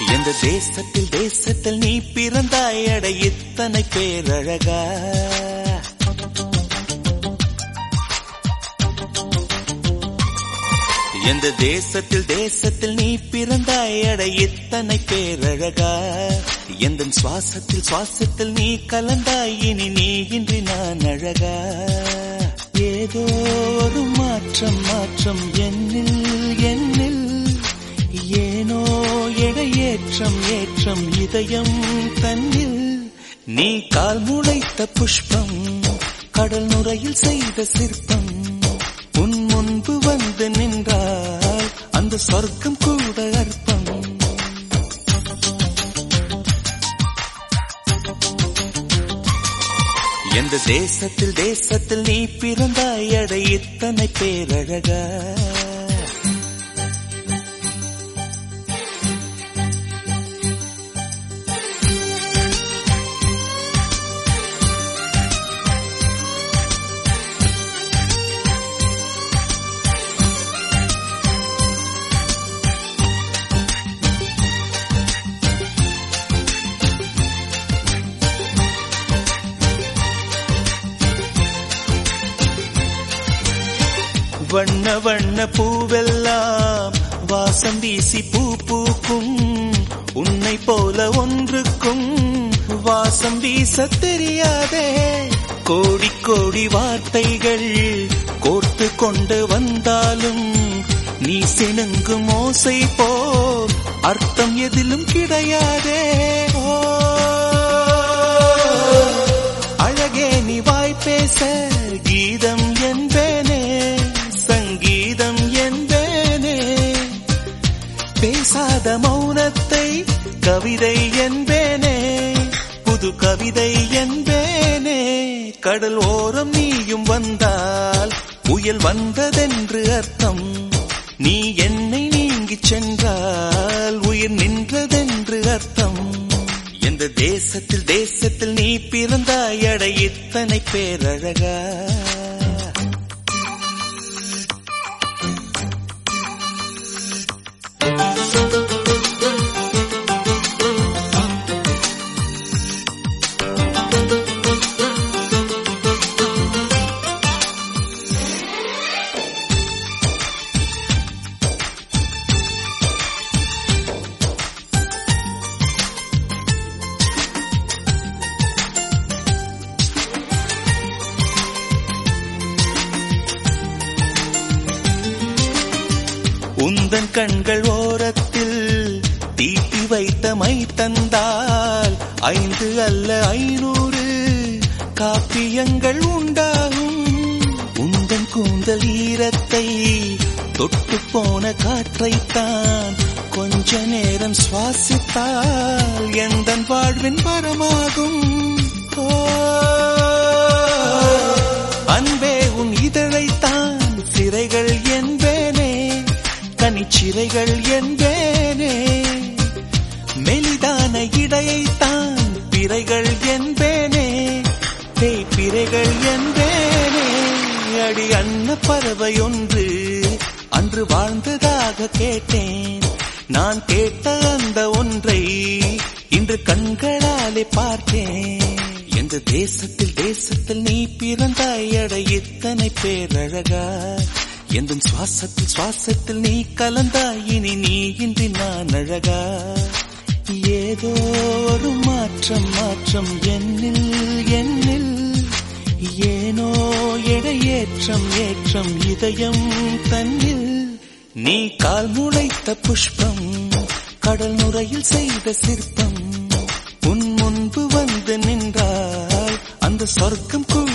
எந்த தேசத்தில் தேசத்தில் நீ பிறந்தாய் அட இத்தனை பேரழகா எந்த தேசத்தில் தேசத்தில் நீ பிறந்தாய் அட இத்தனை பேரழகா எந்த சுவாசத்தில் சுவாசத்தில் நீ கலந்தாய் இனி நீ இன்றி நான் அழகா ஏதோ ஒரு மாற்றம் மாற்றம் என்னில் என்னில் ஏனோ எடையேற்றம் ஏற்றம் இதயம் தன்னில் நீ கால் முளைத்த புஷ்பம் கடல் நுரையில் செய்த சிற்பம் உன் முன்பு வந்து நின்றால் அந்த சொர்க்கம் கூட அற்பம் எந்த தேசத்தில் தேசத்தில் நீ பிறந்தாய் அட இத்தனை பேரழகா வண்ண வண்ண பூவெல்லாம் வாசம் வீசி பூ பூக்கும் உன்னை போல ஒன்றுக்கும் வாசம் வீச தெரியாதே கோடி கோடி வார்த்தைகள் கோர்த்து கொண்டு வந்தாலும் நீ சினுங்கும் ஓசை போல் அர்த்தம் எதிலும் கிடையாதே ஓ அழகே நீ வாய் பேச கீதம் என்பேனே சங்கீதம் என்பேனே பேசாத மௌனத்தை கவிதை என்பேனே புது கவிதை என்பேனே கடல் ஓரம் நீயும் வந்தால் புயல் வந்ததென்று அர்த்தம் நீ என்னை நீங்கிச் சென்றால் உயிர் நின்றதென்று அர்த்தம் எந்த தேசத்தில் தேசத்தில் நீ பிறந்தாய் அட இத்தனை பேரழகா உந்தன் கண்கள் ஓரத்தில் தீட்டி வைத்த மை தந்தால் ஐந்து அல்ல ஐநூறு காப்பியங்கள் உண்டாகும் உந்தன் கூந்தல் ஈரத்தை தொட்டு போன காற்றைத்தான் கொஞ்ச நேரம் சுவாசித்தால் எந்த வாழ்வின் வரமாகும் ஓ, அன்பே உன் இதழைத்தான் சிறைகள் என்பேனே கனிச்சிறைகள் என்பேனே மெலிதான இடையைத்தான் பிறைகள் என்பேனே தேய்பிறைகள் என்பேனே அடி அன்ன பறவை ஒன்று அன்று வாழ்ந்ததாக கேட்டேன் நான் கேட்ட அந்த ஒன்றை இன்று கண்களாலே பார்த்தேன் எந்த தேசத்தில் தேசத்தில் நீ பிறந்தாய் அட இத்தனை பேரழகா எந்த சுவாசத்தில் சுவாசத்தில் நீ கலந்தாய் இனி நீ இன்றி நான் அழகா ஏதோ ஒரு மாற்றம் மாற்றம் என்னில் என்னில் ஏனோ எடையேற்றம் ஏற்றம் இதயம் தன்னில் நீ கால் முளைத்த புஷ்பம் கடல் நுரையில் செய்த சிற்பம் உன் முன்பு வந்து நின்றால் அந்த சொர்க்கம் கூட